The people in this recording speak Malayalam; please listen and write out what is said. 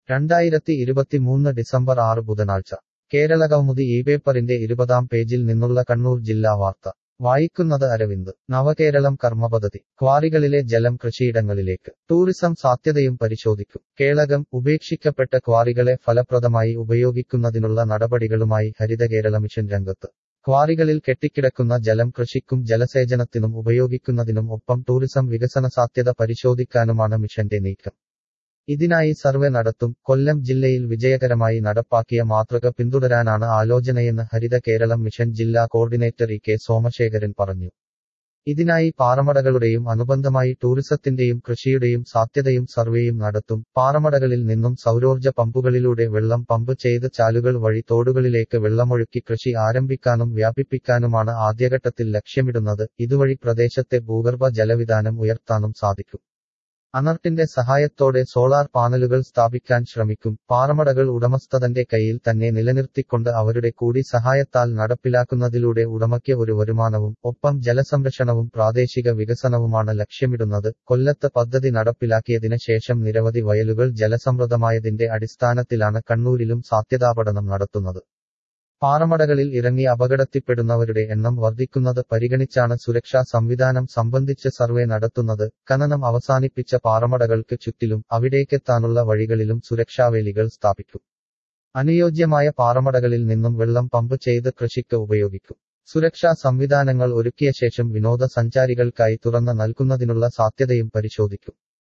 രണ്ടായിരത്തി ഇരുപത്തിമൂന്ന് ഡിസംബർ ആറ് ബുധനാഴ്ച കേരള കൗമുദി ഈ പേപ്പറിന്റെ ഇരുപതാം പേജിൽ നിന്നുള്ള കണ്ണൂർ ജില്ലാ വാർത്ത വായിക്കുന്നത് അരവിന്ദ് നവകേരളം കർമ്മപദ്ധതി ക്വാറികളിലെ ജലം കൃഷിയിടങ്ങളിലേക്ക് ടൂറിസം സാധ്യതയും പരിശോധിക്കും കേളകം ഉപേക്ഷിക്കപ്പെട്ട ക്വാറികളെ ഫലപ്രദമായി ഉപയോഗിക്കുന്നതിനുള്ള നടപടികളുമായി ഹരിതകേരള മിഷൻ രംഗത്ത് ക്വാറികളിൽ കെട്ടിക്കിടക്കുന്ന ജലം കൃഷിക്കും ജലസേചനത്തിനും ഉപയോഗിക്കുന്നതിനും ഒപ്പം ടൂറിസം വികസന സാധ്യത പരിശോധിക്കാനുമാണ് മിഷന്റെ നീക്കം ഇതിനായി സർവേ നടത്തും കൊല്ലം ജില്ലയിൽ വിജയകരമായി നടപ്പാക്കിയ മാതൃക പിന്തുടരാനാണ് ആലോചനയെന്ന് ഹരിത കേരളം മിഷൻ ജില്ലാ കോർഡിനേറ്റർ ഇ കെ സോമശേഖരൻ പറഞ്ഞു ഇതിനായി പാറമടകളുടെയും അനുബന്ധമായി ടൂറിസത്തിന്റെയും കൃഷിയുടെയും സാധ്യതയും സർവേയും നടത്തും പാറമടകളിൽ നിന്നും സൗരോർജ പമ്പുകളിലൂടെ വെള്ളം പമ്പ് ചെയ്ത് ചാലുകൾ വഴി തോടുകളിലേക്ക് വെള്ളമൊഴുക്കി കൃഷി ആരംഭിക്കാനും വ്യാപിപ്പിക്കാനുമാണ് ആദ്യഘട്ടത്തിൽ ലക്ഷ്യമിടുന്നത് ഇതുവഴി പ്രദേശത്തെ ഭൂഗർഭ ജലവിധാനം ഉയർത്താനും സാധിക്കും അനർട്ടിന്റെ സഹായത്തോടെ സോളാർ പാനലുകൾ സ്ഥാപിക്കാൻ ശ്രമിക്കും പാറമടകൾ ഉടമസ്ഥതന്റെ കയ്യിൽ തന്നെ നിലനിർത്തിക്കൊണ്ട് അവരുടെ കൂടി സഹായത്താൽ നടപ്പിലാക്കുന്നതിലൂടെ ഉടമയ്ക്ക് ഒരു വരുമാനവും ഒപ്പം ജലസംരക്ഷണവും പ്രാദേശിക വികസനവുമാണ് ലക്ഷ്യമിടുന്നത് കൊല്ലത്ത് പദ്ധതി നടപ്പിലാക്കിയതിന് ശേഷം നിരവധി വയലുകൾ ജലസമൃദ്ധമായതിന്റെ അടിസ്ഥാനത്തിലാണ് കണ്ണൂരിലും സാധ്യതാപഠനം നടത്തുന്നത് പാറമടകളിൽ ഇറങ്ങി അപകടത്തിൽപ്പെടുന്നവരുടെ എണ്ണം വർദ്ധിക്കുന്നത് പരിഗണിച്ചാണ് സുരക്ഷാ സംവിധാനം സംബന്ധിച്ച് സർവേ നടത്തുന്നത് ഖനനം അവസാനിപ്പിച്ച പാറമടകൾക്ക് ചുറ്റിലും അവിടേക്കെത്താനുള്ള വഴികളിലും സുരക്ഷാവേലികൾ സ്ഥാപിക്കും അനുയോജ്യമായ പാറമടകളിൽ നിന്നും വെള്ളം പമ്പ് ചെയ്ത് കൃഷിക്ക് ഉപയോഗിക്കും സുരക്ഷാ സംവിധാനങ്ങൾ ഒരുക്കിയ ശേഷം വിനോദസഞ്ചാരികൾക്കായി തുറന്ന് നൽകുന്നതിനുള്ള സാധ്യതയും പരിശോധിക്കും